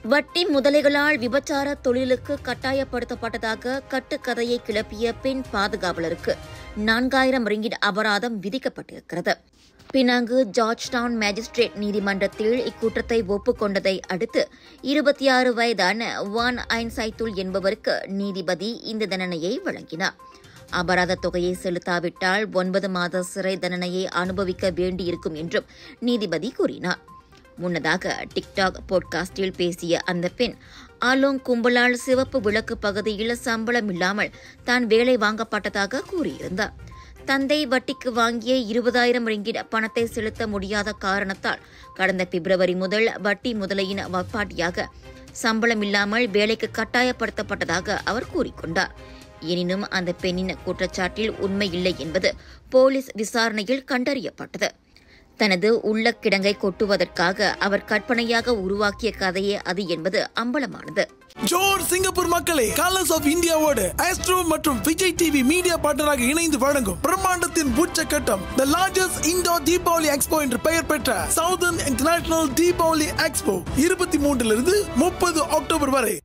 வட்டி முதலைகளால் விபச்சார தொழிலுக்கு கட்டாயப்படுத்தப்பட்டதாக கட்டுக்கதையை கிளப்பிய பெண் பாதுகாவலருக்கு நான்காயிரம் ரிங்கிட் அபராதம் விதிக்கப்பட்டிருக்கிறது பினாங்கு ஜார்ஜ் டவுன் மேஜிஸ்ட்ரேட் நீதிமன்றத்தில் இக்குற்றத்தை ஒப்புக்கொண்டதை அடுத்து இருபத்தி ஆறு வயதான வான் ஐன்சைத்துல் என்பவருக்கு நீதிபதி இந்த தண்டனையை வழங்கினார் அபராத தொகையை செலுத்தாவிட்டால் ஒன்பது மாத சிறை தண்டனையை அனுபவிக்க வேண்டியிருக்கும் என்றும் நீதிபதி கூறினார் முன்னதாக டிக்டாக் போட்காஸ்டில் பேசிய அந்த பெண் ஆலோங் கும்பலால் சிவப்பு விளக்கு பகுதியில் சம்பளம் இல்லாமல் தான் வேலை வாங்கப்பட்டதாக கூறியிருந்தார் தந்தை வட்டிக்கு வாங்கிய இருபதாயிரம் ரிங்கிட் பணத்தை செலுத்த முடியாத காரணத்தால் கடந்த பிப்ரவரி முதல் வட்டி முதலையின் வப்பாட்டியாக சம்பளம் இல்லாமல் வேலைக்கு கட்டாயப்படுத்தப்பட்டதாக அவர் கூறிக்கொண்டார் எனினும் அந்த பெண்ணின் குற்றச்சாட்டில் உண்மை இல்லை என்பது போலீஸ் விசாரணையில் கண்டறியப்பட்டது தனது உள்ள கிடங்கை கொட்டுவதற்காக அவர் கற்பனையாக உருவாக்கிய கதையே அது என்பது அம்பலமானது ஜோர் சிங்கப்பூர் மக்களே கலர்ஸ் ஆஃப் இந்தியாவோடு ஆஸ்ட்ரோ மற்றும் விஜய் டிவி மீடியா பார்ட்னராக இணைந்து வழங்கும் பிரம்மாண்டத்தின் உச்சக்கட்டம் the largest indoor Deepavali expo என்று பெயர் பெற்ற சவுதர்ன் இன்டர்நேஷனல் தீபாவளி எக்ஸ்போ இருபத்தி மூன்றிலிருந்து முப்பது அக்டோபர் வரை